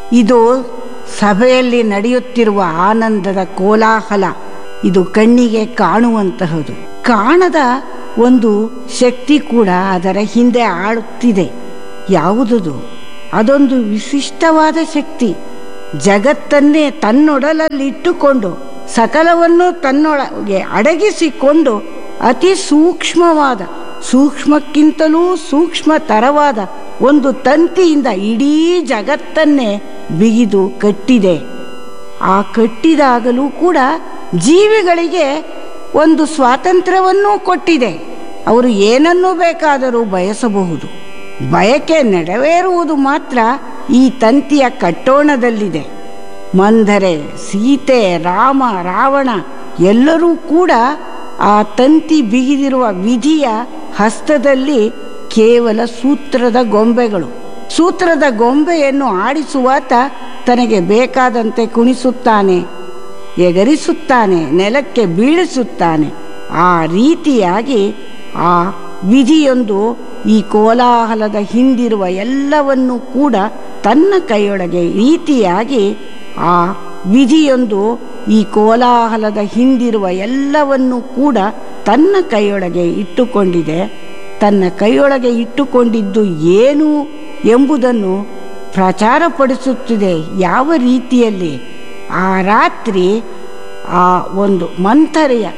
ಇದು ಸಭೆಯಲ್ಲಿ ನಡೆಯುತ್ತಿರುವ ಆನಂದದ ಕೋಲಾಹಲ ಇದು ಕಣ್ಣಿಗೆ ಕಾಣುವಂತಹದು ಕಾಣದ ಒಂದು ಶಕ್ತಿ ಕೂಡ ಅದರ ಹಿಂದೆ ಆಳುತ್ತಿದೆ ಯಾವುದದು ಅದೊಂದು ವಿಶಿಷ್ಟವಾದ ಶಕ್ತಿ ಜಗತ್ತನ್ನೇ ತನ್ನೊಡಲಲ್ಲಿಟ್ಟುಕೊಂಡು ಸಕಲವನ್ನು ತನ್ನೊಳಗೆ ಅಡಗಿಸಿಕೊಂಡು ಅತಿ ಸೂಕ್ಷ್ಮವಾದ ಸೂಕ್ಷ್ಮಕ್ಕಿಂತಲೂ ಸೂಕ್ಷ್ಮತರವಾದ ಒಂದು ತಂತಿಯಿಂದ ಇಡೀ ಜಗತ್ತನ್ನೇ ಬಿಗಿದು ಕಟ್ಟಿದೆ ಆ ಕಟ್ಟಿದಾಗಲೂ ಕೂಡ ಜೀವಿಗಳಿಗೆ ಒಂದು ಸ್ವಾತಂತ್ರ್ಯವನ್ನೂ ಕೊಟ್ಟಿದೆ ಅವರು ಏನನ್ನೂ ಬೇಕಾದರೂ ಬಯಸಬಹುದು ಬಯಕೆ ನೆರವೇರುವುದು ಮಾತ್ರ ಈ ತಂತಿಯ ಕಟ್ಟೋಣದಲ್ಲಿದೆ ಮಂದರೆ ಸೀತೆ ರಾಮ ರಾವಣ ಎಲ್ಲರೂ ಕೂಡ ಆ ತಂತಿ ಬಿಗಿದಿರುವ ವಿಧಿಯ ಹಸ್ತದಲ್ಲಿ ಕೇವಲ ಸೂತ್ರದ ಗೊಂಬೆಗಳು ಸೂತ್ರದ ಗೊಂಬೆಯನ್ನು ಆಡಿಸುವಾತ ತನಗೆ ಬೇಕಾದಂತೆ ಕುಣಿಸುತ್ತಾನೆ ಎಗರಿಸುತ್ತಾನೆ ನೆಲಕ್ಕೆ ಬೀಳಿಸುತ್ತಾನೆ ಆ ರೀತಿಯಾಗಿ ಆ ವಿಧಿಯೊಂದು ಈ ಕೋಲಾಹಲದ ಹಿಂದಿರುವ ಎಲ್ಲವನ್ನೂ ಕೂಡ ತನ್ನ ಕೈಯೊಳಗೆ ರೀತಿಯಾಗಿ ಆ ವಿಧಿಯೊಂದು ಈ ಕೋಲಾಹಲದ ಹಿಂದಿರುವ ಎಲ್ಲವನ್ನೂ ಕೂಡ ತನ್ನ ಕೈಯೊಳಗೆ ಇಟ್ಟುಕೊಂಡಿದೆ ತನ್ನ ಕೈಯೊಳಗೆ ಇಟ್ಟುಕೊಂಡಿದ್ದು ಏನು ಎಂಬುದನ್ನು ಪ್ರಚಾರಪಡಿಸುತ್ತಿದೆ ಯಾವ ರೀತಿಯಲ್ಲಿ ಆ ರಾತ್ರಿ ಆ ಒಂದು ಮಂಥರೆಯ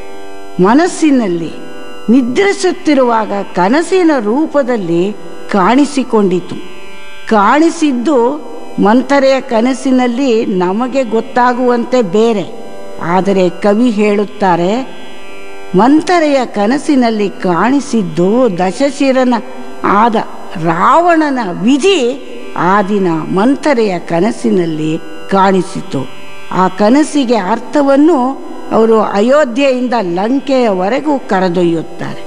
ಮನಸ್ಸಿನಲ್ಲಿ ನಿದ್ರಿಸುತ್ತಿರುವಾಗ ಕನಸಿನ ರೂಪದಲ್ಲಿ ಕಾಣಿಸಿಕೊಂಡಿತು ಕಾಣಿಸಿದ್ದು ಮಂಥರೆಯ ಕನಸಿನಲ್ಲಿ ನಮಗೆ ಗೊತ್ತಾಗುವಂತೆ ಬೇರೆ ಆದರೆ ಕವಿ ಹೇಳುತ್ತಾರೆ ಮಂಥರೆಯ ಕನಸಿನಲ್ಲಿ ಕಾಣಿಸಿದ್ದು ದಶಶಿರನ ಆದ ರಾವಣನ ವಿಧಿ ಆ ದಿನ ಮಂಥರೆಯ ಕನಸಿನಲ್ಲಿ ಕಾಣಿಸಿತು ಆ ಕನಸಿಗೆ ಅರ್ಥವನ್ನು ಅವರು ಅಯೋಧ್ಯೆಯಿಂದ ಲಂಕೆಯವರೆಗೂ ಕರೆದೊಯ್ಯುತ್ತಾರೆ